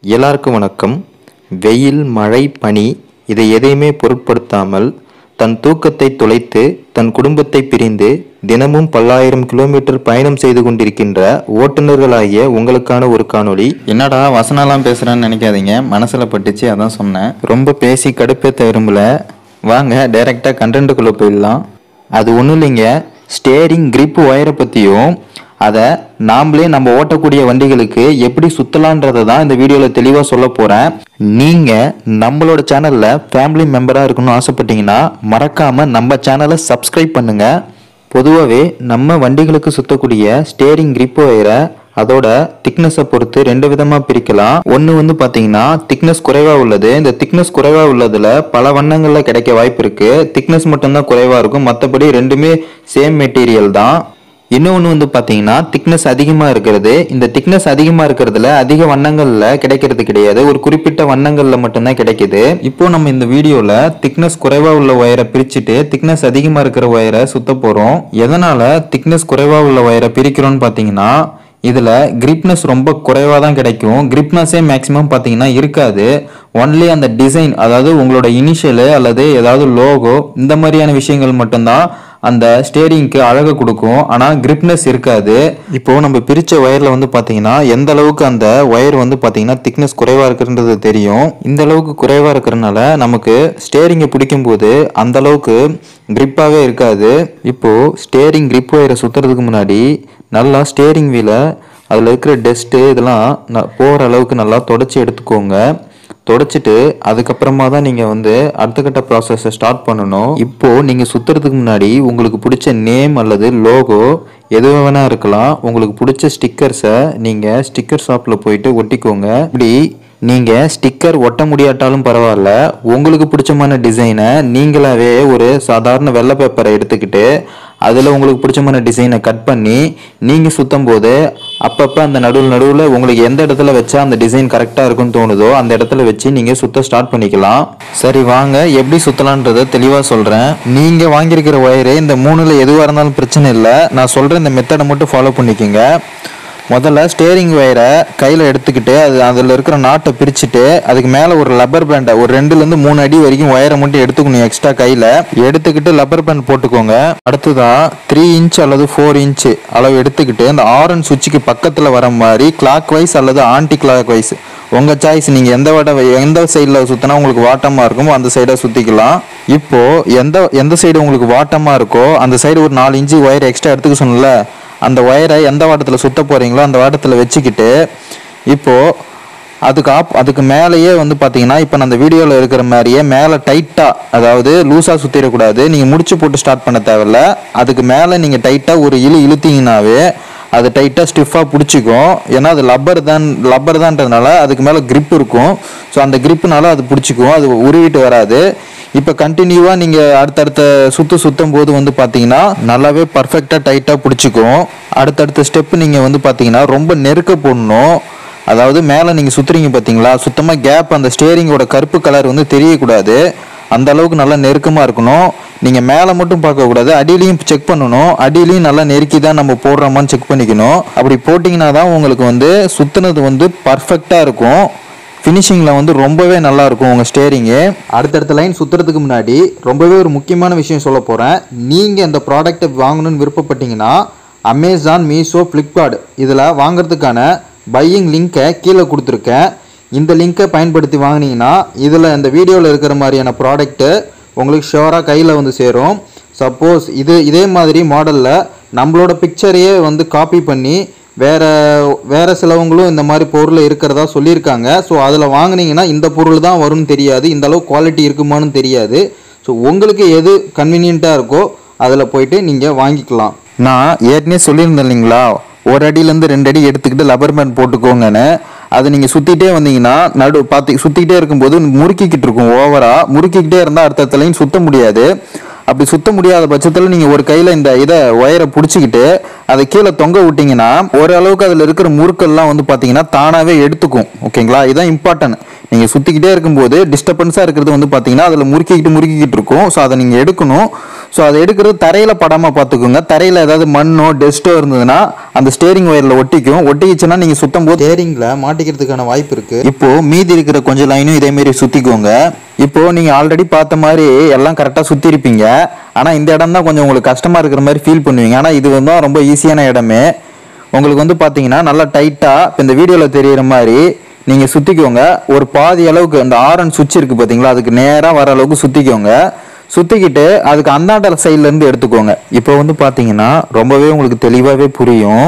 எல்லாருக்கும் வணக்கம் வெயில் மழை பனி இதை எதையுமே பொருட்படுத்தாமல் தன் தூக்கத்தை தொலைத்து தன் குடும்பத்தை பிரிந்து தினமும் பல்லாயிரம் கிலோமீட்டர் பயணம் செய்து கொண்டிருக்கின்ற ஓட்டுநர்களாகிய உங்களுக்கான ஒரு காணொளி என்னடா வசனம்லாம் பேசுறேன்னு நினைக்காதீங்க மனசுல பட்டுச்சு அதான் சொன்னேன் ரொம்ப பேசி கடுப்பேத்த விரும்பல வாங்க டைரக்டா கண்டென்ட்டுக்குள்ள போயிடலாம் அது ஒன்றும் இல்லைங்க ஸ்டேரிங் grip ஒயரை பற்றியும் அதை நாமளே நம்ம ஓட்டக்கூடிய வண்டிகளுக்கு எப்படி சுத்தலான்றதை தான் இந்த வீடியோவில் தெளிவாக சொல்ல போகிறேன் நீங்கள் நம்மளோட சேனலில் ஃபேமிலி மெம்பராக இருக்கணும்னு ஆசைப்பட்டீங்கன்னா மறக்காமல் நம்ம சேனலை சப்ஸ்கிரைப் பண்ணுங்கள் பொதுவாகவே நம்ம வண்டிகளுக்கு சுத்தக்கூடிய ஸ்டேரிங் grip ஒயரை அதோட திக்னஸை பொறுத்து ரெண்டு விதமாக பிரிக்கலாம் ஒன்று வந்து பார்த்தீங்கன்னா திக்னஸ் குறைவாக உள்ளது இந்த திக்னஸ் குறைவாக உள்ளதில் பல வண்ணங்களில் கிடைக்க வாய்ப்பு இருக்கு திக்னஸ் மட்டும்தான் குறைவாக இருக்கும் மற்றபடி ரெண்டுமே சேம் மெட்டீரியல் தான் இன்னொன்று வந்து பார்த்தீங்கன்னா திக்னஸ் அதிகமாக இருக்கிறது இந்த திக்னஸ் அதிகமாக இருக்கிறதுல அதிக வண்ணங்களில் கிடைக்கிறது கிடையாது ஒரு குறிப்பிட்ட வண்ணங்களில் மட்டும்தான் கிடைக்குது இப்போ நம்ம இந்த வீடியோவில் திக்னஸ் குறைவாக உள்ள ஒயரை பிரிச்சுட்டு திக்னஸ் அதிகமாக இருக்கிற ஒயரை சுத்த போகிறோம் எதனால் திக்னஸ் குறைவாக உள்ள ஒயரை பிரிக்கிறோம்னு பார்த்தீங்கன்னா இதில் கிரிப்னஸ் ரொம்ப குறைவாக தான் கிடைக்கும் கிரிப்னஸே மேக்ஸிமம் பார்த்தீங்கன்னா இருக்காது ஒன்லி அந்த டிசைன் அதாவது உங்களோட இனிஷியலு அல்லது ஏதாவது லோகோ இந்த மாதிரியான விஷயங்கள் மட்டும்தான் அந்த ஸ்டேரிங்க்கு அழகு கொடுக்கும் ஆனால் கிரிப்னஸ் இருக்காது இப்போ நம்ம பிரித்த ஒயரில் வந்து பார்த்தீங்கன்னா எந்த அளவுக்கு அந்த ஒயர் வந்து பார்த்தீங்கன்னா திக்னஸ் குறைவாக இருக்குன்றது தெரியும் இந்த அளவுக்கு குறைவாக இருக்கிறனால நமக்கு ஸ்டேரிங்கை பிடிக்கும்போது அந்த அளவுக்கு கிரிப்பாகவே இருக்காது இப்போ ஸ்டேரிங் grip ஒயரை சுற்றுறதுக்கு முன்னாடி நல்லா ஸ்டேரிங் வீலை அதில் இருக்கிற டஸ்ட்டு இதெல்லாம் ந- போகிற அளவுக்கு நல்லா தொடச்சி எடுத்துக்கோங்க தொடச்சிட்டு அதுக்கப்புறமா தான் நீங்கள் வந்து அடுத்த கட்ட ப்ராசஸை ஸ்டார்ட் பண்ணணும் இப்போ நீங்கள் சுற்றுறதுக்கு முன்னாடி உங்களுக்கு பிடிச்ச நேம் அல்லது லோகோ எது வேணா இருக்கலாம் உங்களுக்கு பிடிச்ச ஸ்டிக்கர்ஸை நீங்கள் ஸ்டிக்கர் ஷாப்பில் போயிட்டு ஒட்டிக்கோங்க இப்படி நீங்கள் ஸ்டிக்கர் ஒட்ட முடியாட்டாலும் பரவாயில்ல உங்களுக்கு பிடிச்சமான டிசைனை நீங்களாவே ஒரு சாதாரண வெள்ளை பேப்பரை எடுத்துக்கிட்டு அதில் உங்களுக்கு பிடிச்சமான டிசைனை கட் பண்ணி நீங்கள் சுத்தும் போது அப்பப்போ அந்த நடுவில் நடுவில் உங்களுக்கு எந்த இடத்துல வச்சா அந்த டிசைன் கரெக்டாக இருக்குன்னு தோணுதோ அந்த இடத்துல வச்சு நீங்கள் சுத்த ஸ்டார்ட் பண்ணிக்கலாம் சரி வாங்க எப்படி சுற்றலான்றதை தெளிவாக சொல்கிறேன் நீங்கள் வாங்கியிருக்கிற ஒயரு இந்த மூணில் எதுவாக இருந்தாலும் பிரச்சனை இல்லை நான் சொல்கிற இந்த மெத்தடை மட்டும் ஃபாலோ பண்ணிக்கோங்க முதல்ல ஸ்டேரிங் ஒயரை கையில் எடுத்துக்கிட்டு அது அதில் இருக்கிற நாட்டை பிரிச்சுட்டு அதுக்கு மேலே ஒரு லப்பர் பேண்டை ஒரு ரெண்டுலேருந்து மூணு அடி வரைக்கும் ஒயரை மட்டும் எடுத்துக்கணும் எக்ஸ்ட்ரா கையில் எடுத்துக்கிட்டு லப்பர் பேண்ட் போட்டுக்கோங்க அடுத்ததா த்ரீ இன்ச் அல்லது ஃபோர் இன்ச் அளவு எடுத்துக்கிட்டு அந்த ஆரன் சுவிட்சுக்கு பக்கத்தில் வர மாதிரி கிளாக் வைஸ் அல்லது ஆன்டி கிளாக் வைஸ் உங்கள் சாய்ஸ் நீங்கள் எந்த வட எந்த சைடில் சுற்றினா உங்களுக்கு வாட்டமாக இருக்குமோ அந்த சைடை சுற்றிக்கலாம் இப்போ எந்த எந்த சைடு உங்களுக்கு வாட்டமாக இருக்கோ அந்த சைடு ஒரு நாலு இன்ச்சு ஒயர் எக்ஸ்ட்ரா எடுத்துக்க சொன்னல அந்த ஒயரை எந்த வாட்டத்தில் சுத்த போகிறீங்களோ அந்த வாட்டத்தில் வச்சுக்கிட்டு இப்போது அதுக்கு ஆப் அதுக்கு மேலேயே வந்து பார்த்தீங்கன்னா இப்போ நான் அந்த வீடியோவில் இருக்கிற மாதிரியே மேலே டைட்டாக அதாவது லூஸாக சுற்றிடக்கூடாது நீங்கள் முடிச்சு போட்டு ஸ்டார்ட் பண்ண தேவையில்ல அதுக்கு மேலே நீங்கள் டைட்டாக ஒரு இழு இழுத்தீங்கனாவே அது டைட்டாக ஸ்டிஃபாக பிடிச்சிக்கும் ஏன்னா அது லப்பர் தான் லப்பர் தான்றதுனால அதுக்கு மேலே grip இருக்கும் ஸோ அந்த gripனால அது பிடிச்சிக்கும் அது உருவிட்டு வராது இப்போ கண்டினியூவாக நீங்கள் அடுத்தடுத்த சுற்று சுற்றும் போது வந்து பார்த்தீங்கன்னா நல்லாவே பர்ஃபெக்டாக டைட்டாக பிடிச்சிக்கும் அடுத்தடுத்த ஸ்டெப்பு நீங்கள் வந்து பார்த்தீங்கன்னா ரொம்ப நெருக்க போடணும் அதாவது மேலே நீங்கள் சுற்றுறீங்க பார்த்தீங்களா சுத்தமாக கேப் அந்த ஸ்டேரிங்கோட கருப்பு கலர் வந்து தெரியக்கூடாது அந்த அளவுக்கு நல்லா நெருக்கமாக இருக்கணும் நீங்கள் மேலே மட்டும் பார்க்கக்கூடாது அடியிலையும் செக் பண்ணணும் அடியிலையும் நல்லா நெருக்கி தான் நம்ம போடுறோமான்னு செக் பண்ணிக்கணும் அப்படி போட்டிங்கன்னா தான் உங்களுக்கு வந்து சுற்றுனது வந்து பர்ஃபெக்டாக இருக்கும் ஃபினிஷிங்கில் வந்து ரொம்பவே நல்லா இருக்கும் உங்கள் ஸ்டேரிங்கு அடுத்தடுத்த லைன் சுற்றுறதுக்கு முன்னாடி ரொம்பவே ஒரு முக்கியமான விஷயம் சொல்ல போகிறேன் நீங்கள் இந்த ப்ராடக்ட்டை வாங்கணும்னு விருப்பப்பட்டீங்கன்னா அமேசான் மீஷோ ஃப்ளிப்கார்ட் இதில் வாங்குறதுக்கான பையிங் லிங்க்கை கீழே கொடுத்துருக்கேன் இந்த லிங்க்கை பயன்படுத்தி வாங்குனீங்கன்னா இதில் இந்த வீடியோவில் இருக்கிற மாதிரியான ப்ராடக்ட்டு உங்களுக்கு ஷுவராக கையில் வந்து சேரும் சப்போஸ் இது இதே மாதிரி மாடலில் நம்மளோட பிக்சரையே வந்து காப்பி பண்ணி வேற வேற சிலவங்களும் இந்த மாதிரி பொருள் இருக்கிறதா சொல்லியிருக்காங்க ஸோ அதில் வாங்குனீங்கன்னா இந்த பொருள் தான் வரும்னு தெரியாது இந்த அளவு குவாலிட்டி இருக்குமான்னு தெரியாது ஸோ உங்களுக்கு எது கன்வீனியண்ட்டாக இருக்கோ அதில் போயிட்டு நீங்கள் வாங்கிக்கலாம் நான் ஏற்கனவே சொல்லியிருந்தேன் இல்லைங்களா ஒரு அடியிலேருந்து ரெண்டு அடி எடுத்துக்கிட்டு லப்பர் பேண்ட் போட்டுக்கோங்கன்னு அதை நீங்கள் சுற்றிட்டே வந்தீங்கன்னா நடு பார்த்து சுற்றிக்கிட்டே இருக்கும்போது முறுக்கிக்கிட்டு இருக்கும் ஓவராக முறுக்கிக்கிட்டே இருந்தால் அடுத்த லைன் சுத்த முடியாது அப்படி சுத்த முடியாத பட்சத்தில் நீங்கள் ஒரு கையில் இந்த இதை ஒயரை பிடிச்சிக்கிட்டு அதை கீழே தொங்க விட்டீங்கன்னா ஓரளவுக்கு அதில் இருக்கிற முறுக்கெல்லாம் வந்து பார்த்தீங்கன்னா தானாகவே எடுத்துக்கும் ஓகேங்களா இதுதான் இம்பார்ட்டன்ட் நீங்கள் சுற்றிக்கிட்டே இருக்கும்போது டிஸ்டர்பன்ஸாக இருக்கிறது வந்து பார்த்தீங்கன்னா அதில் முறுக்கிக்கிட்டு முறுக்கிக்கிட்டு இருக்கும் ஸோ அதை நீங்கள் எடுக்கணும் ஸோ அதை எடுக்கிறது தரையில் படாமல் பார்த்துக்கோங்க தரையில் ஏதாவது மண்ணோ டெஸ்ட்டோ இருந்ததுன்னா அந்த ஸ்டேரிங் ஒயரில் ஒட்டிக்கும் ஒட்டிக்கிச்சுன்னா நீங்கள் சுத்தம் போது ஸ்டேரிங்கில் மாட்டிக்கிறதுக்கான வாய்ப்பு இருக்கு இப்போ மீதி இருக்கிற கொஞ்சம் லைனும் இதே மாதிரி சுற்றிக்கோங்க இப்போ நீங்கள் ஆல்ரெடி பார்த்த மாதிரி எல்லாம் கரெக்டாக சுற்றி இருப்பீங்க ஆனால் இந்த இடம் தான் கொஞ்சம் உங்களுக்கு கஷ்டமாக இருக்கிற மாதிரி ஃபீல் பண்ணுவீங்க ஆனால் இது வந்து ரொம்ப ஈஸியான இடமே உங்களுக்கு வந்து பார்த்தீங்கன்னா நல்லா டைட்டாக இப்போ இந்த வீடியோவில் தெரியிற மாதிரி நீங்கள் சுற்றிக்கோங்க ஒரு பாதி அளவுக்கு இந்த ஆரன் சுவிட்ச் இருக்குது பார்த்தீங்களா அதுக்கு நேராக வர அளவுக்கு சுற்றிக்கோங்க சுற்றிக்கிட்டு அதுக்கு அந்தாண்ட சைட்லேருந்து எடுத்துக்கோங்க இப்போ வந்து பார்த்தீங்கன்னா ரொம்பவே உங்களுக்கு தெளிவாகவே புரியும்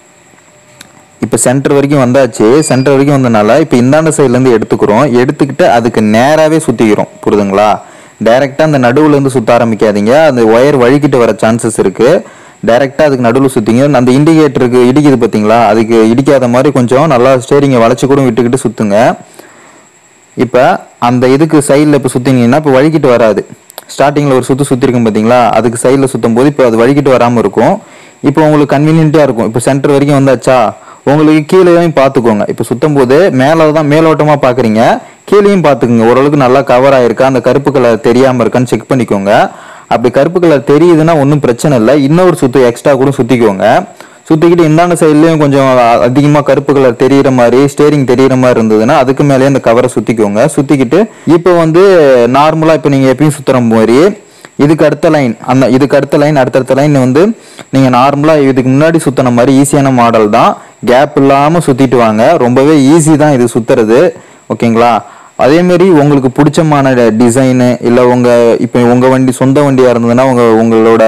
இப்போ சென்டர் வரைக்கும் வந்தாச்சு சென்டர் வரைக்கும் வந்தனால இப்போ இந்தாண்ட சைட்லேருந்து எடுத்துக்கிறோம் எடுத்துக்கிட்டு அதுக்கு நேராகவே சுற்றிக்கிறோம் புரியுதுங்களா டைரெக்டாக அந்த நடுவுலேருந்து சுற்ற ஆரம்பிக்காதீங்க அந்த ஒயர் வழுக்கிட்டு வர சான்சஸ் இருக்குது டைரெக்டாக அதுக்கு நடுவில் சுற்றிங்க அந்த இண்டிகேட்டருக்கு இடிக்குது பார்த்தீங்களா அதுக்கு இடிக்காத மாதிரி கொஞ்சம் நல்லா ஸ்டேரிங்கை வளைச்சு கூட விட்டுக்கிட்டு சுற்றுங்க இப்போ அந்த இதுக்கு சைடில் இப்போ சுற்றினீங்கன்னா இப்போ வழுக்கிட்டு வராது ஸ்டார்டிங்கில் ஒரு சுற்று சுற்றிருக்கும் பார்த்தீங்களா அதுக்கு சைடில் சுற்றும் போது இப்போ அது வழுக்கிட்டு வராமல் இருக்கும் இப்போ உங்களுக்கு கன்வீனியன்ட்டாக இருக்கும் இப்போ சென்டர் வரைக்கும் வந்தாச்சா உங்களுக்கு கீழேயும் பார்த்துக்கோங்க இப்போ சுத்தும் போது மேலே தான் மேலோட்டமாக பார்க்குறீங்க கீழேயும் பார்த்துக்குங்க ஓரளவுக்கு நல்லா கவர் ஆயிருக்கா அந்த கருப்பு கலர் தெரியாமல் இருக்கான்னு செக் பண்ணிக்கோங்க அப்படி கருப்பு கலர் தெரியுதுன்னா ஒன்றும் பிரச்சனை இல்லை இன்னொரு சுத்து எக்ஸ்ட்ரா கூட சுற்றிக்கோங்க சுற்றிக்கிட்டு இந்தாண்ட சைட்லேயும் கொஞ்சம் அதிகமாக கருப்பு கலர் தெரியிற மாதிரி ஸ்டேரிங் தெரியிற மாதிரி இருந்ததுன்னா அதுக்கு மேலேயே அந்த கவரை சுற்றிக்கோங்க சுற்றிக்கிட்டு இப்போ வந்து நார்மலாக இப்போ நீங்கள் எப்பயும் சுற்றுற மாதிரி இதுக்கு அடுத்த லைன் அந்த இதுக்கு அடுத்த லைன் அடுத்தடுத்த லைன் வந்து நீங்கள் நார்மலாக இதுக்கு முன்னாடி சுற்றின மாதிரி ஈஸியான மாடல் தான் கேப் இல்லாமல் சுற்றிட்டு வாங்க ரொம்பவே ஈஸி தான் இது சுற்றுறது ஓகேங்களா அதேமாரி உங்களுக்கு பிடிச்சமான டிசைனு இல்லை உங்கள் இப்போ உங்கள் வண்டி சொந்த வண்டியாக இருந்ததுன்னா உங்கள் உங்களோட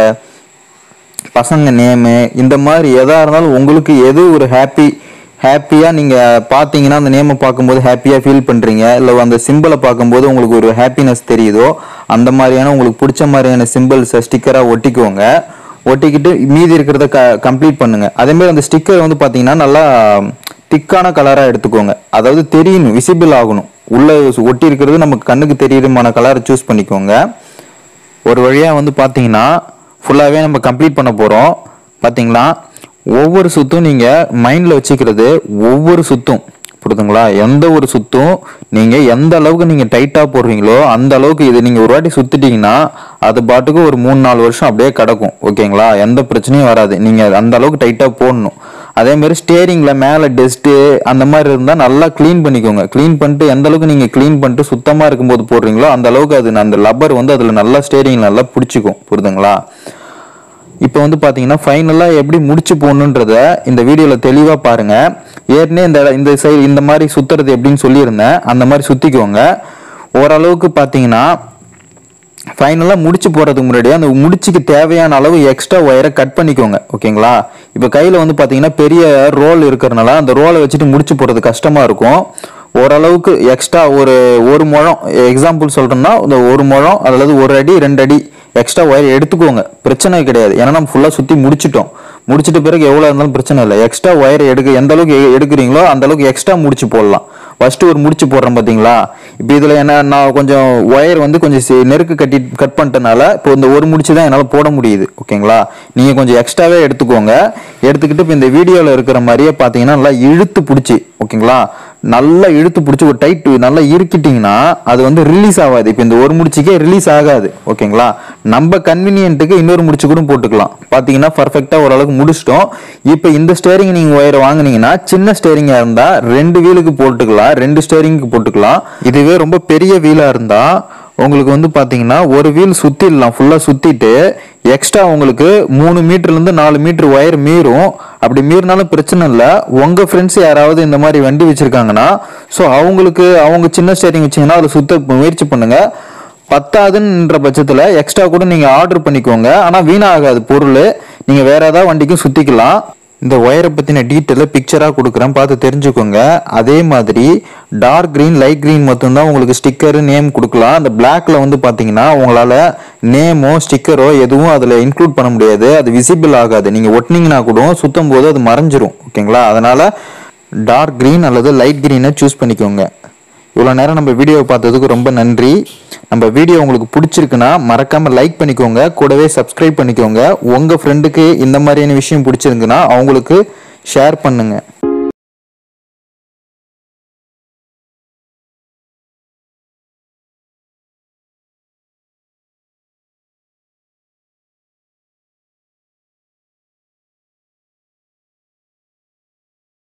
பசங்க நேமு இந்த மாதிரி எதாக இருந்தாலும் உங்களுக்கு எது ஒரு ஹாப்பி ஹாப்பியாக நீங்கள் பார்த்தீங்கன்னா அந்த நேமை பார்க்கும்போது ஹாப்பியாக ஃபீல் பண்ணுறீங்க இல்லை அந்த சிம்பிளை பார்க்கும்போது உங்களுக்கு ஒரு ஹாப்பினஸ் தெரியுதோ அந்த மாதிரியான உங்களுக்கு பிடிச்ச மாதிரியான சிம்பிள்ஸை ஸ்டிக்கராக ஒட்டிக்கோங்க ஒட்டிக்கிட்டு மீதி இருக்கிறத க கம்ப்ளீட் பண்ணுங்கள் அதேமாரி அந்த ஸ்டிக்கர் வந்து பார்த்தீங்கன்னா நல்லா திக்கான கலராக எடுத்துக்கோங்க அதாவது தெரியணும் விசிபிள் ஆகணும் உள்ளே ஒட்டி இருக்கிறது நமக்கு கண்ணுக்கு தெரியுறமான கலரை சூஸ் பண்ணிக்கோங்க ஒரு வழியாக வந்து பார்த்தீங்கன்னா ஃபுல்லாகவே நம்ம கம்ப்ளீட் பண்ண போகிறோம் பார்த்தீங்களா ஒவ்வொரு சுத்தும் நீங்கள் மைண்டில் வச்சுக்கிறது ஒவ்வொரு சுத்தும் புரியுதுங்களா எந்த ஒரு சுத்தும் நீங்கள் எந்த அளவுக்கு நீங்கள் டைட்டாக போடுறீங்களோ அந்த அளவுக்கு இது நீங்கள் ஒரு வாட்டி சுற்றிட்டீங்கன்னா அது பாட்டுக்கு ஒரு மூணு நாலு வருஷம் அப்படியே கிடக்கும் ஓகேங்களா எந்த பிரச்சனையும் வராது நீங்கள் அந்த அளவுக்கு டைட்டாக போடணும் அதே மாதிரி ஸ்டேரிங்கில் மேலே டஸ்ட்டு அந்த மாதிரி இருந்தால் நல்லா க்ளீன் பண்ணிக்கோங்க க்ளீன் பண்ணிட்டு எந்த அளவுக்கு நீங்கள் க்ளீன் பண்ணிட்டு சுத்தமாக இருக்கும்போது போடுறீங்களோ அந்த அளவுக்கு அது அந்த லப்பர் வந்து அதில் நல்லா ஸ்டேரிங் நல்லா பிடிச்சிக்கும் புரியுதுங்களா இப்போ வந்து பார்த்தீங்கன்னா ஃபைனலாக எப்படி முடிச்சு போகணுன்றத இந்த வீடியோவில் தெளிவாக பாருங்கள் ஏற்கனவே இந்த இந்த சைடு இந்த மாதிரி சுற்றுறது எப்படின்னு சொல்லியிருந்தேன் அந்த மாதிரி சுற்றிக்கோங்க ஓரளவுக்கு பார்த்தீங்கன்னா ஃபைனலாக முடிச்சு போகிறதுக்கு முன்னாடி அந்த முடிச்சுக்கு தேவையான அளவு எக்ஸ்ட்ரா ஒயரை கட் பண்ணிக்கோங்க ஓகேங்களா இப்போ கையில் வந்து பார்த்தீங்கன்னா பெரிய ரோல் இருக்கிறனால அந்த ரோலை வச்சுட்டு முடிச்சு போடுறது கஷ்டமாக இருக்கும் ஓரளவுக்கு எக்ஸ்ட்ரா ஒரு ஒரு முழம் எக்ஸாம்பிள் சொல்கிறேன்னா இந்த ஒரு முழம் அல்லது ஒரு அடி ரெண்டு அடி எக்ஸ்ட்ரா ஒயர் எடுத்துக்கோங்க பிரச்சனை கிடையாது ஏன்னா நம்ம ஃபுல்லாக சுற்றி முடிச்சிட்டோம் முடிச்சிட்ட பிறகு எவ்வளோ இருந்தாலும் பிரச்சனை இல்லை எக்ஸ்ட்ரா ஒயர் எடுக்க எந்த அளவுக்கு எ- எடுக்கிறீங்களோ அந்த அளவுக்கு எக்ஸ்ட்ரா முடிச்சு போடலாம் ஃபர்ஸ்ட் ஒரு முடிச்சு போடுறேன் பார்த்தீங்களா இப்போ இதில் என்ன நான் கொஞ்சம் ஒயர் வந்து கொஞ்சம் சி- நெருக்கு கட்டி கட் பண்ணிட்டனால இப்போ இந்த ஒரு முடிச்சு தான் என்னால் போட முடியுது ஓகேங்களா நீங்கள் கொஞ்சம் எக்ஸ்ட்ராவே எடுத்துக்கோங்க எடுத்துக்கிட்டு இப்போ இந்த வீடியோவில் இருக்கிற மாதிரியே பார்த்தீங்கன்னா நல்லா இழுத்து பிடிச்சி ஓகேங்களா நல்லா இழுத்து பிடிச்சி ஒரு டைட் நல்லா இறுக்கிட்டீங்கன்னா அது வந்து ரிலீஸ் ஆகாது இப்போ இந்த ஒரு முடிச்சுக்கே ரிலீஸ் ஆகாது ஓகேங்களா நம்ம கன்வீனியன்ட்டுக்கு இன்னொரு முடிச்சு கூட போட்டுக்கலாம் பார்த்தீங்கன்னா பர்ஃபெக்டாக ஓரளவுக்கு முடிச்சிட்டோம் இப்போ இந்த ஸ்டேரிங் நீங்கள் ஒயர் வாங்குனீங்கன்னா சின்ன ஸ்டேரிங்காக இருந்தால் ரெண்டு வீலுக்கு போட்டுக்கலாம் ரெண்டு ஸ்டேரிங்க்கு போட்டுக்கலாம் இதுவே ரொம்ப பெரிய வீலாக இருந்தால் உங்களுக்கு வந்து பார்த்தீங்கன்னா ஒரு வீல் சுற்றிடலாம் ஃபுல்லாக சுற்றிட்டு எக்ஸ்ட்ரா உங்களுக்கு மூணு மீட்டர்லேருந்து நாலு மீட்டர் ஒயர் மீறும் அப்படி மீறினாலும் பிரச்சனை இல்லை உங்கள் ஃப்ரெண்ட்ஸ் யாராவது இந்த மாதிரி வண்டி வச்சுருக்காங்கன்னா ஸோ அவங்களுக்கு அவங்க சின்ன ஸ்டேரிங் வச்சிங்கன்னா அதில் சுத்த முயற்சி பண்ணுங்கள் பத்தாதுன்ற பட்சத்தில் எக்ஸ்ட்ரா கூட நீங்கள் ஆர்டர் பண்ணிக்கோங்க ஆனால் வீணாகாது பொருள் நீங்கள் வேற ஏதாவது வண்டிக்கும் சுற்றிக்கலாம் இந்த ஒயரை பற்றின டீட்டெயிலை பிக்சராக கொடுக்குறேன் பார்த்து தெரிஞ்சுக்கோங்க அதே மாதிரி டார்க் green லைட் green மட்டும்தான் உங்களுக்கு ஸ்டிக்கரு நேம் கொடுக்கலாம் அந்த பிளாக்ல வந்து பார்த்தீங்கன்னா உங்களால் நேமோ ஸ்டிக்கரோ எதுவும் அதில் இன்க்ளூட் பண்ண முடியாது அது விசிபிள் ஆகாது நீங்கள் ஒட்டினீங்கன்னா கூட சுத்தும் போது அது மறைஞ்சிரும் ஓகேங்களா அதனால் டார்க் green அல்லது லைட் க்ரீனை சூஸ் பண்ணிக்கோங்க இவ்வளோ நேரம் நம்ம வீடியோவை பார்த்ததுக்கு ரொம்ப நன்றி நம்ம வீடியோ உங்களுக்கு பிடிச்சிருக்குன்னா மறக்காம லைக் பண்ணிக்கோங்க கூடவே சப்ஸ்கிரைப் பண்ணிக்கோங்க உங்க ஃப்ரெண்டுக்கு இந்த மாதிரியான விஷயம் பிடிச்சிருக்குன்னா அவங்களுக்கு ஷேர் பண்ணுங்க